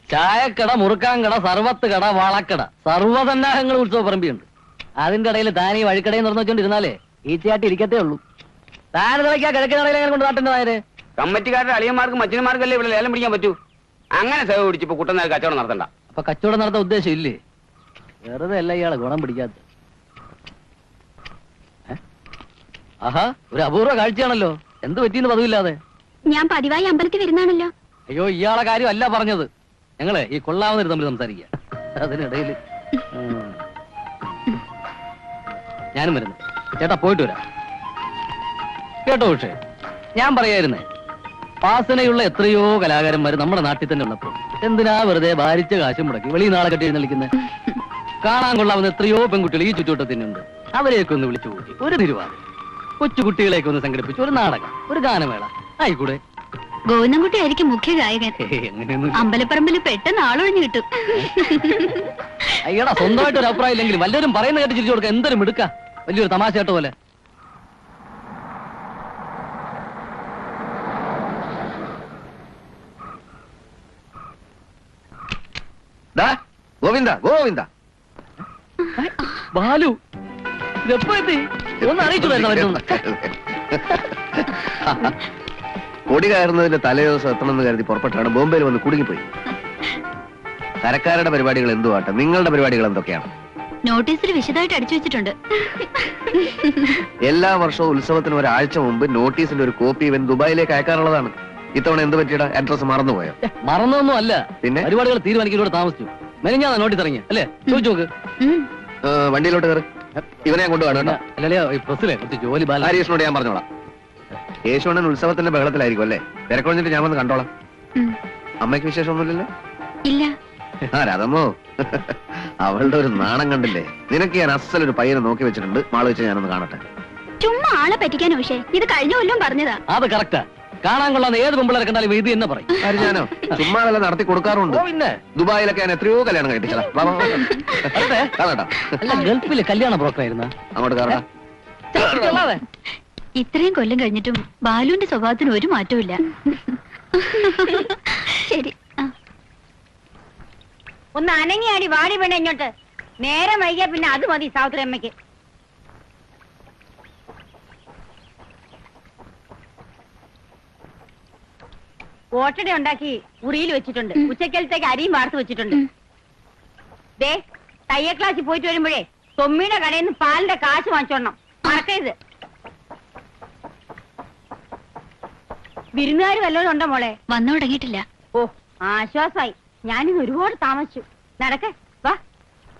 ചായക്കട മുറുക്കാൻ കട സർവത്ത് കട വളക്കട സർവ്വസന്നാഹങ്ങൾ ഉത്സവ പറമ്പിയുണ്ട് അതിന്റെ ഇടയിൽ താൻ ഈ വഴിക്കടയിൽ നിർന്നു വെച്ചോണ്ടിരുന്നാലേ ഈച്ചയായിട്ട് ഇരിക്കത്തേ ഉള്ളൂ താൻ തിളയ്ക്കാ കിഴക്കൻ കടയിൽ എങ്ങനെ കൊണ്ട് നാട്ടിന്റെ നായര് കമ്മറ്റിക്കാരുടെ അളിയന്മാർക്കും മച്ചന്മാർക്കല്ലേ ഇവിടെ ലേലം പിടിക്കാൻ പറ്റൂ അങ്ങനെ സേവ പിടിച്ചിപ്പോ കുട്ടനായ കച്ചവടം നടത്തണ്ട അപ്പൊ കച്ചവടം നടത്താൻ ഉദ്ദേശം ഇല്ലേ വെറുതെ അല്ല ഇയാള് ഗുണം പിടിക്കാത്ത ഏ? ആഹാ ഒരു അപൂർവ കാഴ്ചയാണല്ലോ എന്ത് പറ്റിയെന്ന് പതിവില്ലാതെ ഞാൻ പതിവായി അമ്പലത്തിൽ വരുന്നാണല്ലോ അയ്യോ ഇയാളെ കാര്യം അല്ല പറഞ്ഞത് ഞങ്ങള് ഈ കൊള്ളാവുന്നവര് തമ്മിൽ സംസാരിക്കുക അതിനിടയിൽ ഞാനും വരുന്നു ചേട്ടാ പോയിട്ട് വരാം കേട്ടോ പക്ഷേ ഞാൻ പറയായിരുന്നേ വാസനയുള്ള എത്രയോ കലാകാരന്മാർ നമ്മുടെ നാട്ടിൽ തന്നെ ഉള്ളപ്പോൾ എന്തിനാ വെറുതെ ഭാരിച്ച കാശും മുടക്കി വെളിയിൽ നാളെ കെട്ടി എഴുന്നള്ളിക്കുന്നത് കാണാൻ കൊള്ളാവുന്ന എത്രയോ പെൺകുട്ടികൾ ഈ ചുറ്റുവട്ടത്തിനുണ്ട് അവരെയൊക്കെ ഒന്ന് വിളിച്ചു കൂട്ടി ഒരു തിരുവാതിര കൊച്ചുകുട്ടികളെയൊക്കെ ഒന്ന് സംഘടിപ്പിച്ചു ഒരു നാടകം ഒരു ഗാനമേള ആയിക്കൂടെ ഗോവിന്ദൻകുട്ടി ആയിരിക്കും മുഖ്യ ഗായകൻ ഹേയ്, അങ്ങനെയൊന്നും അമ്പലപ്പറമ്പിൽ പെട്ടെന്ന് ആളൊഴിഞ്ഞു കിട്ടും അയ്യടാ സ്വന്തമായിട്ട് ഒരു അഭിപ്രായം ഇല്ലെങ്കിലും വല്ലവരും പറയുന്ന കേട്ട് ചിരിച്ചു കൊടുക്കുക എന്തൊരു മിടുക്ക വലിയൊരു തമാശ കേട്ട പോലെ ദാ, ഗോവിന്ദ ഗോവിന്ദ ബാലു ഇതെപ്പോ എത്തി ഒന്ന് അറിയിച്ചു കൊടി കയറുന്നതിന്റെ തലേദിവസം എത്തണമെന്ന് കരുതി പുറപ്പെട്ടാണ് ബോംബെയിൽ വന്ന് കുടുങ്ങിപ്പോയി കരക്കാരുടെ പരിപാടികൾ എന്തുവാട്ടെ നിങ്ങളുടെ പരിപാടികൾ എന്തൊക്കെയാണ് നോട്ടീസിൽ വിശദമായിട്ട് അടിച്ചു വെച്ചിട്ടുണ്ട് എല്ലാ വർഷവും ഉത്സവത്തിന് ഒരാഴ്ച മുമ്പ് നോട്ടീസിന്റെ ഒരു കോപ്പി ഇവൻ ദുബായിലേക്ക് അയക്കാറുള്ളതാണ് ഇത്തവണ എന്ത് പറ്റിയടാ അഡ്രസ് മറന്നുപോയോ മറന്നൊന്നും അല്ല പിന്നെ? പരിപാടികൾ തീരുമാനിക്കുന്നതോടെ താമസിച്ചു മെനഞ്ഞാ നോട്ടി ഇറങ്ങി അല്ലേ ചോദിച്ചു നോക്ക് ഉം. ആ, വണ്ടിയിലോട്ട് കയറി ഇവനെ ഞാൻ കൊണ്ടുപോകണം കേട്ടോ അല്ലല്ലേ ഈ പ്രസ്സിലെ കുറച്ച് ജോലി ബാല ഹരീഷിനോട് ഞാൻ പറഞ്ഞോളാം യേശുവണ്ണൻ ഉത്സവത്തിന്റെ ബഹളത്തിലായിരിക്കും അല്ലേ തിരക്കൊഴിഞ്ഞിട്ട് ഞാൻ വന്ന് കണ്ടോളാം ഉം. അമ്മയ്ക്ക് വിശേഷമൊന്നുമില്ലല്ലോ ഇല്ല ആ രാധമ്മോ അവളുടെ ഒരു നാണം കണ്ടില്ലേ നിനക്ക് ഞാൻ അസലൊരു പയ്യനെ നോക്കി വെച്ചിട്ടുണ്ട് മാള് വെച്ച് ഞാനൊന്ന് കാണട്ടെ ചുമ്മാ ആളെ പറ്റിക്കാൻ പക്ഷേ ഇത് കഴിഞ്ഞ കൊല്ലം പറഞ്ഞതാ അത് കറക്റ്റാ കാണാൻ കൊള്ളാന്ന് ഏത് പെമ്പിളരെ കണ്ടാലും ഇത് തന്നെ പറയും ആര് ഞാനോ ചുമ്മാ വല്ല നടത്തി കൊടുക്കാറുണ്ട് ഓ, പിന്നെ ദുബായിലൊക്കെ ഞാൻ എത്രയോ കല്യാണം കഴിപ്പിച്ചതാ വാ, വാ, വാ. കാണാട്ടാ അല്ല ഗൾഫില് കല്യാണ ബ്രോക്കർ ആയിരുന്ന അങ്ങോട്ട് കയറടാ ഇത്രയും കൊല്ലം കഴിഞ്ഞിട്ടും ബാലുവിന്റെ സ്വഭാവത്തിന് ഒരു മാറ്റവും ഇല്ല ശരി ആ. ഒന്ന് അനങ്ങിയാടി വാടി വേണ്ട ഇങ്ങോട്ട് നേരം വൈകിയ പിന്നെ അത് മതി സാവിത്രി അമ്മയ്ക്ക് ഓട്ടട ഉണ്ടാക്കി ഉറിയിൽ വെച്ചിട്ടുണ്ട് ഉച്ചക്കലത്തേക്ക് അരിയും വാർത്ത് വെച്ചിട്ടുണ്ട് ദേ തയ്യൽ ക്ലാസ്സിൽ പോയിട്ട് വരുമ്പോഴേ തൊമ്മിയുടെ കടയിൽ നിന്ന് പാലിന്റെ കാശ് വാങ്ങിച്ചോണം മറക്കരുത് വിരുന്നുകാർ വല്ലതും ഉണ്ടോ മോളെ വന്നു തുടങ്ങിയിട്ടില്ല ഓ ആശ്വാസായി ഞാനിന്ന് ഒരുപാട് താമസിച്ചു നടക്കേ